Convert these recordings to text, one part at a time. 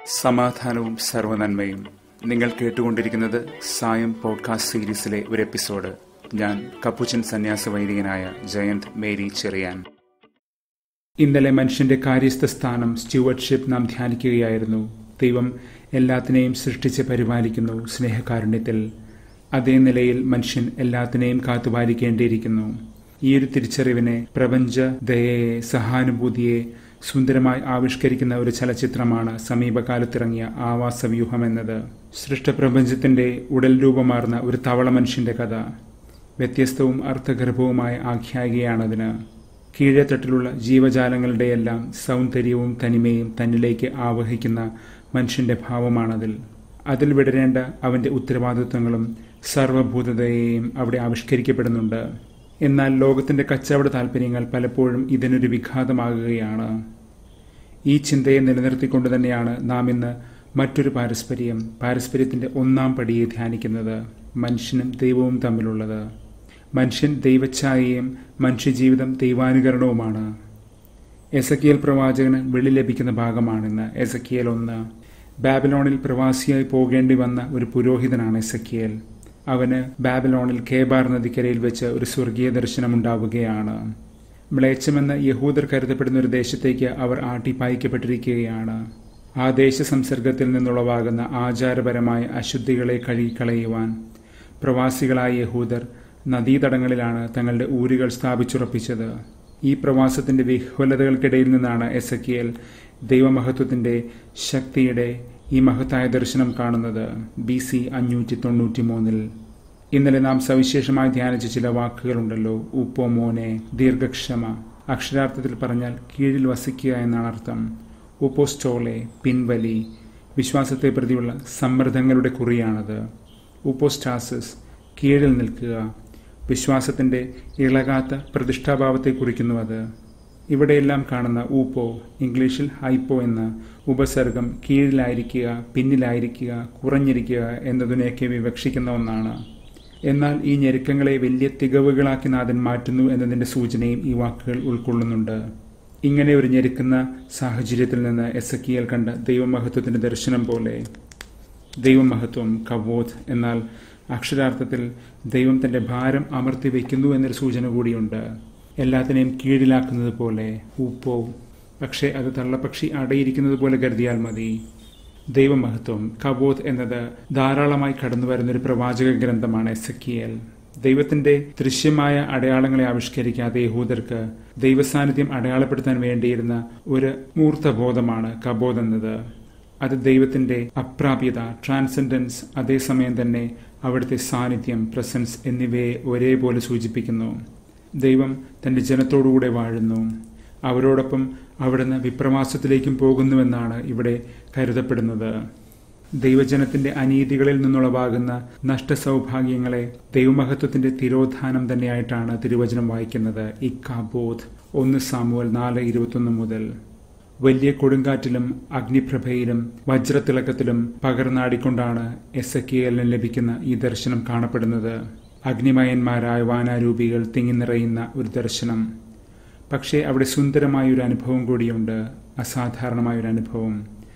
സമാധാനവും സർവനന്മയും നിങ്ങൾ കേട്ടുകൊണ്ടിരിക്കുന്നത് സായം പോഡ്കാസ്റ്റ് സീരീസിലെ ഒരു എപ്പിസോഡ് ഞാൻ കപ്പുച്ചൻ സന്യാസ വൈദികനായ ജയന്ത് മേരി ചെറിയാൻ ഇന്നലെ മനുഷ്യന്റെ കാര്യസ്ഥ സ്ഥാനം സ്റ്റുവർട്ട്ഷിപ്പ് നാം ധ്യാനിക്കുകയായിരുന്നു ദൈവം എല്ലാത്തിനെയും സൃഷ്ടിച്ച് പരിപാലിക്കുന്നു സ്നേഹകാരുണ്യത്തിൽ അതേ നിലയിൽ മനുഷ്യൻ എല്ലാത്തിനെയും കാത്തുപാലിക്കേണ്ടിയിരിക്കുന്നു ഈ ഒരു തിരിച്ചറിവിനെ പ്രപഞ്ച ദയയെ സഹാനുഭൂതിയെ സുന്ദരമായി ആവിഷ്കരിക്കുന്ന ഒരു ചലച്ചിത്രമാണ് സമീപകാലത്തിറങ്ങിയ ആവാസവ്യൂഹം എന്നത് സൃഷ്ടപ്രപഞ്ചത്തിന്റെ ഉടൽ രൂപമാർന്ന ഒരു തവള മനുഷ്യന്റെ കഥ വ്യത്യസ്തവും അർത്ഥഗർഭവുമായ ആഖ്യായികയാണതിന് കീഴത്തട്ടിലുള്ള ജീവജാലങ്ങളുടെയെല്ലാം സൗന്ദര്യവും തനിമയും തന്നിലേക്ക് ആവഹിക്കുന്ന മനുഷ്യന്റെ ഭാവമാണതിൽ അതിൽ വിടരേണ്ട അവന്റെ ഉത്തരവാദിത്വങ്ങളും സർവഭൂതതയെയും അവിടെ ആവിഷ്കരിക്കപ്പെടുന്നുണ്ട് എന്നാൽ ലോകത്തിന്റെ കച്ചവട താല്പര്യങ്ങൾ പലപ്പോഴും ഇതിനൊരു വിഘാതമാകുകയാണ് ഈ ചിന്തയെ നിലനിർത്തിക്കൊണ്ട് തന്നെയാണ് നാം ഇന്ന് മറ്റൊരു പാരസ്പര്യം പാരസ്പര്യത്തിന്റെ ഒന്നാം പടിയെ ധ്യാനിക്കുന്നത് മനുഷ്യനും ദൈവവും തമ്മിലുള്ളത് മനുഷ്യൻ ദൈവച്ഛായയും മനുഷ്യജീവിതം ദൈവാനുകരണവുമാണ് എസക്കിയൽ പ്രവാചകന് വെളി ലഭിക്കുന്ന ഭാഗമാണിന്ന് എസക്കിയൽ ഒന്ന് ബാബിലോണിൽ പ്രവാസിയായി പോകേണ്ടി വന്ന ഒരു പുരോഹിതനാണ് എസക്കിയൽ അവന് ബാബിലോണിൽ കേബാർ നദിക്കരയിൽ വെച്ച് ഒരു സ്വർഗീയ ദർശനമുണ്ടാവുകയാണ് മ്ലേച്ഛമെന്ന യഹൂദർ കരുതപ്പെടുന്ന ഒരു ദേശത്തേക്ക് അവർ ആട്ടിപ്പായിക്കപ്പെട്ടിരിക്കുകയാണ് ആ ദേശ സംസർഗത്തിൽ നിന്നുളവാകുന്ന ആചാരപരമായ അശുദ്ധികളെ കഴുകിക്കളയുവാൻ പ്രവാസികളായ യഹൂദർ നദീതടങ്ങളിലാണ് തങ്ങളുടെ ഊരുകൾ സ്ഥാപിച്ചുറപ്പിച്ചത് ഈ പ്രവാസത്തിന്റെ വിഹ്വലതകൾക്കിടയിൽ നിന്നാണ് എസക്കിയൽ ദൈവമഹത്വത്തിന്റെ ശക്തിയുടെ ഈ മഹത്തായ ദർശനം കാണുന്നത് ബി സി അഞ്ഞൂറ്റി തൊണ്ണൂറ്റി മൂന്നിൽ ഇന്നലെ നാം സവിശേഷമായി ധ്യാനിച്ച ചില വാക്കുകളുണ്ടല്ലോ ഉപ്പോ മോനെ ദീർഘക്ഷമ അക്ഷരാർത്ഥത്തിൽ പറഞ്ഞാൽ കീഴിൽ വസിക്കുക എന്നാണ് അർത്ഥം ഉപ്പോസ്റ്റോളെ പിൻവലി വിശ്വാസത്തെ പ്രതിയുള്ള സമ്മർദ്ദങ്ങളുടെ കുറിയാണത് ഉപ്പോസ്റ്റാസിസ് കീഴിൽ നിൽക്കുക വിശ്വാസത്തിന്റെ ഇളകാത്ത പ്രതിഷ്ഠാഭാവത്തെ കുറിക്കുന്നു അത് ഇവിടെയെല്ലാം കാണുന്ന ഊപ്പോ ഇംഗ്ലീഷിൽ ഹൈപ്പോ എന്ന ഉപസർഗം കീഴിലായിരിക്കുക പിന്നിലായിരിക്കുക കുറഞ്ഞിരിക്കുക എന്നതിനെയൊക്കെ വിവക്ഷിക്കുന്ന ഒന്നാണ് എന്നാൽ ഈ ഞെരുക്കങ്ങളെ വലിയ തികവുകളാക്കി നാഥൻ മാറ്റുന്നു എന്നതിന്റെ സൂചനയും ഈ വാക്കുകൾ ഉൾക്കൊള്ളുന്നുണ്ട് ഇങ്ങനെ ഒരു ഞെരുക്കുന്ന സാഹചര്യത്തിൽ നിന്ന് എസക്കിയൽ കണ്ട ദൈവമഹത്വത്തിന്റെ ദർശനം പോലെ ദൈവമഹത്വം കവോധ് എന്നാൽ അക്ഷരാർത്ഥത്തിൽ ദൈവം തന്റെ ഭാരം അമർത്തി വയ്ക്കുന്നു എന്നൊരു സൂചന കൂടിയുണ്ട് എല്ലാത്തിനെയും കീഴിലാക്കുന്നത് പോലെ ഉപ്പോ പക്ഷേ അത് തള്ളപ്പക്ഷി അടയിരിക്കുന്നത് പോലെ കരുതിയാൽ മതി ദൈവമഹത്വം കബോധ് എന്നത് ധാരാളമായി കടന്നു വരുന്നൊരു പ്രവാചക ഗ്രന്ഥമാണ് എസക്കിയൽ ദൈവത്തിന്റെ ദൃശ്യമായ അടയാളങ്ങളെ ആവിഷ്കരിക്കാതെ യഹൂദർക്ക് ദൈവസാന്നിധ്യം അടയാളപ്പെടുത്താൻ വേണ്ടിയിരുന്ന ഒരു മൂർത്തബോധമാണ് കബോധ് എന്നത് അത് ദൈവത്തിന്റെ അപ്രാപ്യത ട്രാൻസെൻഡൻസ് അതേസമയം തന്നെ അവിടുത്തെ സാന്നിധ്യം പ്രസൻസ് എന്നിവയെ ഒരേപോലെ സൂചിപ്പിക്കുന്നു ദൈവം തന്റെ ജനത്തോടുകൂടെ വാഴുന്നു അവരോടൊപ്പം അവിടുന്ന് വിപ്രവാസത്തിലേക്കും പോകുന്നുവെന്നാണ് ഇവിടെ കരുതപ്പെടുന്നത് ദൈവജനത്തിന്റെ അനീതികളിൽ നിന്നുളവാകുന്ന നഷ്ടസൗഭാഗ്യങ്ങളെ ദൈവമഹത്വത്തിന്റെ തിരോധാനം തന്നെയായിട്ടാണ് തിരുവചനം വായിക്കുന്നത് ഇക്കാബോധ് ഒന്ന് സാമുവൽ നാല് ഇരുപത്തൊന്ന് മുതൽ വലിയ കൊടുങ്കാറ്റിലും അഗ്നിപ്രഭയിലും വജ്രത്തിളക്കത്തിലും പകർന്നാടിക്കൊണ്ടാണ് എസ് എ കെ എല്ലിന് ലഭിക്കുന്ന ഈ ദർശനം കാണപ്പെടുന്നത് അഗ്നിമയന്മാരായ വാനാരൂപികൾ തിങ്ങി നിറയുന്ന ഒരു ദർശനം പക്ഷേ അവിടെ സുന്ദരമായ ഒരു അനുഭവം കൂടിയുണ്ട് അസാധാരണമായ ഒരു അനുഭവം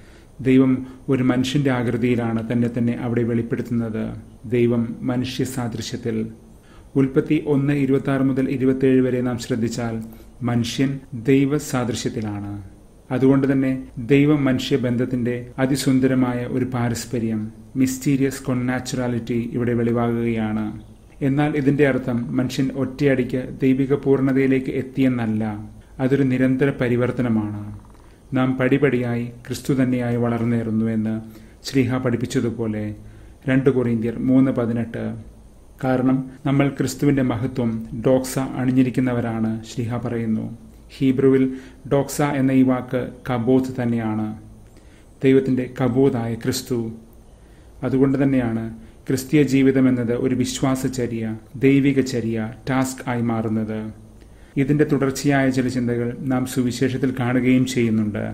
ദൈവം ഒരു മനുഷ്യന്റെ ആകൃതിയിലാണ് തന്നെ തന്നെ അവിടെ വെളിപ്പെടുത്തുന്നത് ദൈവം മനുഷ്യ സാദൃശ്യത്തിൽ ഉൽപ്പത്തി ഒന്ന് ഇരുപത്തി ആറ് മുതൽ ഇരുപത്തിയേഴ് വരെ നാം ശ്രദ്ധിച്ചാൽ മനുഷ്യൻ ദൈവ സാദൃശ്യത്തിലാണ് അതുകൊണ്ട് തന്നെ ദൈവ മനുഷ്യ ബന്ധത്തിന്റെ അതിസുന്ദരമായ ഒരു പാരസ്പര്യം മിസ്റ്റീരിയസ് കൊൺനാച്ചുറാലിറ്റി ഇവിടെ വെളിവാകുകയാണ് എന്നാൽ ഇതിന്റെ അർത്ഥം മനുഷ്യൻ ഒറ്റയടിക്ക് ദൈവിക പൂർണ്ണതയിലേക്ക് എത്തിയെന്നല്ല അതൊരു നിരന്തര പരിവർത്തനമാണ് നാം പടിപടിയായി ക്രിസ്തു തന്നെയായി വളർന്നേറുന്നു എന്ന് ശ്രീഹ പഠിപ്പിച്ചതുപോലെ രണ്ട് കൊറീന്ത്യർ മൂന്ന് പതിനെട്ട് കാരണം നമ്മൾ ക്രിസ്തുവിന്റെ മഹത്വം ഡോക്സ അണിഞ്ഞിരിക്കുന്നവരാണ് ശ്രീഹ പറയുന്നു ഹീബ്രുവിൽ ഡോക്സ എന്ന ഈ വാക്ക് കബോധ് തന്നെയാണ് ദൈവത്തിന്റെ കബോധായ ക്രിസ്തു അതുകൊണ്ട് തന്നെയാണ് ക്രിസ്തീയ ജീവിതം എന്നത് ഒരു വിശ്വാസചര്യ ദൈവിക ചര്യ ടാസ്ക് ആയി മാറുന്നത് ഇതിന്റെ തുടർച്ചയായ ചില ചിന്തകൾ നാം സുവിശേഷത്തിൽ കാണുകയും ചെയ്യുന്നുണ്ട്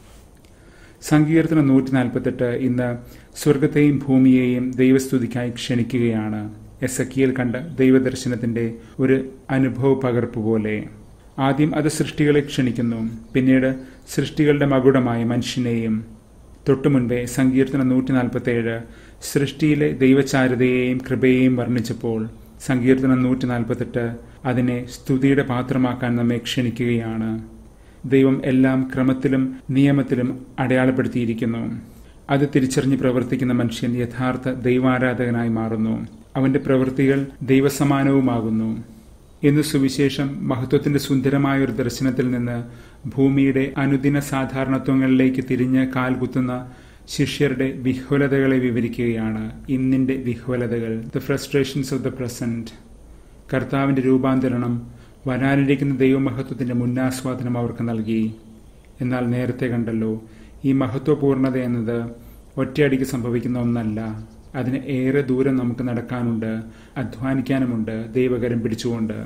സങ്കീർത്തനം നൂറ്റി നാൽപ്പത്തെട്ട് ഇന്ന് സ്വർഗത്തെയും ഭൂമിയെയും ദൈവസ്തുതിക്കായി ക്ഷണിക്കുകയാണ് എസ് എക്കിയൽ കണ്ട ദൈവദർശനത്തിന്റെ ഒരു അനുഭവ പകർപ്പ് പോലെ ആദ്യം അത് സൃഷ്ടികളെ ക്ഷണിക്കുന്നു പിന്നീട് സൃഷ്ടികളുടെ മകുടമായ മനുഷ്യനെയും തൊട്ടു മുൻപേ സങ്കീർത്തനം നൂറ്റി നാൽപ്പത്തേഴ് സൃഷ്ടിയിലെ ദൈവചാരുതയെയും കൃപയെയും വർണ്ണിച്ചപ്പോൾ സങ്കീർത്തനം നൂറ്റി നാൽപ്പത്തെട്ട് അതിനെ സ്തുതിയുടെ പാത്രമാക്കാൻ നമ്മെ ക്ഷണിക്കുകയാണ് ദൈവം എല്ലാം ക്രമത്തിലും നിയമത്തിലും അടയാളപ്പെടുത്തിയിരിക്കുന്നു അത് തിരിച്ചറിഞ്ഞ് പ്രവർത്തിക്കുന്ന മനുഷ്യൻ യഥാർത്ഥ ദൈവാരാധകനായി മാറുന്നു അവന്റെ പ്രവൃത്തികൾ ദൈവസമാനവുമാകുന്നു ഇന്ന് സുവിശേഷം മഹത്വത്തിന്റെ സുന്ദരമായ ഒരു ദർശനത്തിൽ നിന്ന് ഭൂമിയുടെ അനുദിന സാധാരണത്വങ്ങളിലേക്ക് തിരിഞ്ഞ് കാൽകുത്തുന്ന ശിഷ്യരുടെ വിഹ്വലതകളെ വിവരിക്കുകയാണ് ഇന്നിന്റെ വിഹ്വലതകൾ the frustrations of the present കർത്താവിന്റെ രൂപാന്തരണം വരാനിരിക്കുന്ന ദൈവമഹത്വത്തിന്റെ മുന്നാസ്വാദനം അവർക്ക് നൽകി എന്നാൽ നേരത്തെ കണ്ടല്ലോ ഈ മഹത്വപൂർണത എന്നത് ഒറ്റയടിക്ക് സംഭവിക്കുന്ന ഒന്നല്ല അതിന് ഏറെ ദൂരം നമുക്ക് നടക്കാനുണ്ട് അധ്വാനിക്കാനുമുണ്ട് ദൈവകരം പിടിച്ചുകൊണ്ട്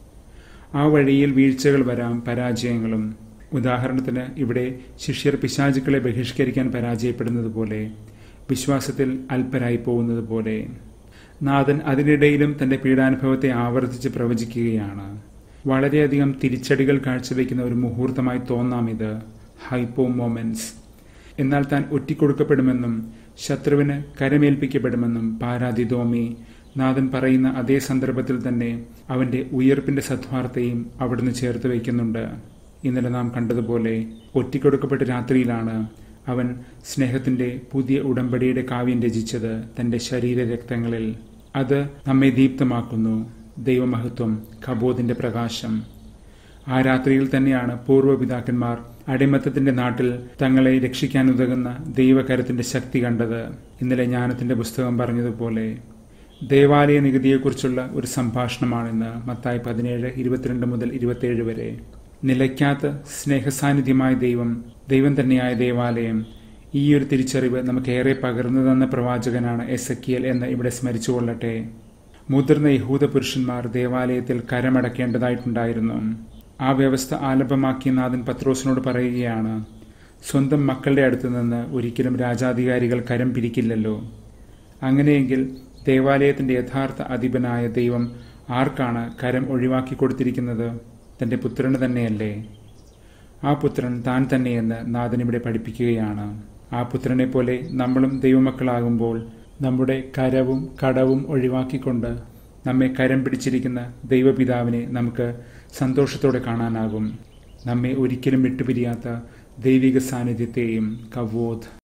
ആ വഴിയിൽ വീഴ്ചകൾ വരാം പരാജയങ്ങളും ഉദാഹരണത്തിന് ഇവിടെ ശിഷ്യർ പിശാചുക്കളെ ബഹിഷ്കരിക്കാൻ പരാജയപ്പെടുന്നത് പോലെ വിശ്വാസത്തിൽ അല്പരായി പോകുന്നത് പോലെ നാഥൻ അതിനിടയിലും തന്റെ പീഡാനുഭവത്തെ ആവർത്തിച്ച് പ്രവചിക്കുകയാണ് വളരെയധികം തിരിച്ചടികൾ കാഴ്ചവെക്കുന്ന ഒരു മുഹൂർത്തമായി തോന്നാം ഇത് ഹൈപ്പോ മൊമെന്റ്സ് എന്നാൽ താൻ ഒറ്റിക്കൊടുക്കപ്പെടുമെന്നും ശത്രുവിന് കരമേൽപ്പിക്കപ്പെടുമെന്നും പാരാതിദോമി നാഥൻ പറയുന്ന അതേ സന്ദർഭത്തിൽ തന്നെ അവന്റെ ഉയർപ്പിന്റെ സദ്വാർത്തയും അവിടുന്ന് ചേർത്ത് വയ്ക്കുന്നുണ്ട് ഇന്നലെ നാം കണ്ടതുപോലെ ഒറ്റിക്കൊടുക്കപ്പെട്ട രാത്രിയിലാണ് അവൻ സ്നേഹത്തിന്റെ പുതിയ ഉടമ്പടിയുടെ കാവ്യം രചിച്ചത് തന്റെ ശരീര രക്തങ്ങളിൽ അത് നമ്മെ ദീപ്തമാക്കുന്നു ദൈവമഹത്വം കബോധിന്റെ പ്രകാശം ആ രാത്രിയിൽ തന്നെയാണ് പൂർവ്വപിതാക്കന്മാർ അടിമത്തത്തിന്റെ നാട്ടിൽ തങ്ങളെ രക്ഷിക്കാനുതകുന്ന ദൈവകരത്തിന്റെ ശക്തി കണ്ടത് ഇന്നലെ ജ്ഞാനത്തിന്റെ പുസ്തകം പറഞ്ഞതുപോലെ ദേവാലയ നികുതിയെക്കുറിച്ചുള്ള ഒരു സംഭാഷണമാണിന്ന് മത്തായി പതിനേഴ് ഇരുപത്തിരണ്ട് മുതൽ ഇരുപത്തിയേഴ് വരെ നിലയ്ക്കാത്ത സ്നേഹസാന്നിധ്യമായ ദൈവം ദൈവം തന്നെയായ ദേവാലയം ഈ ഒരു തിരിച്ചറിവ് നമുക്ക് ഏറെ പകർന്നു തന്ന പ്രവാചകനാണ് എസക്കിയൽ എന്ന് ഇവിടെ സ്മരിച്ചുകൊള്ളട്ടെ മുതിർന്ന യഹൂദ പുരുഷന്മാർ ദേവാലയത്തിൽ കരമടക്കേണ്ടതായിട്ടുണ്ടായിരുന്നു ആ വ്യവസ്ഥ ആലംബമാക്കിയ നാഥൻ പത്രോസിനോട് പറയുകയാണ് സ്വന്തം മക്കളുടെ അടുത്ത് നിന്ന് ഒരിക്കലും രാജാധികാരികൾ കരം പിരിക്കില്ലല്ലോ അങ്ങനെയെങ്കിൽ ദേവാലയത്തിന്റെ യഥാർത്ഥ അധിപനായ ദൈവം ആർക്കാണ് കരം ഒഴിവാക്കി കൊടുത്തിരിക്കുന്നത് തന്റെ പുത്രന് തന്നെയല്ലേ ആ പുത്രൻ താൻ തന്നെയെന്ന് നാഥൻ ഇവിടെ പഠിപ്പിക്കുകയാണ് ആ പുത്രനെ പോലെ നമ്മളും ദൈവമക്കളാകുമ്പോൾ നമ്മുടെ കരവും കടവും ഒഴിവാക്കിക്കൊണ്ട് നമ്മെ കരം പിടിച്ചിരിക്കുന്ന ദൈവപിതാവിനെ നമുക്ക് സന്തോഷത്തോടെ കാണാനാകും നമ്മെ ഒരിക്കലും വിട്ടുപിരിയാത്ത ദൈവിക സാന്നിധ്യത്തെയും കവോധ്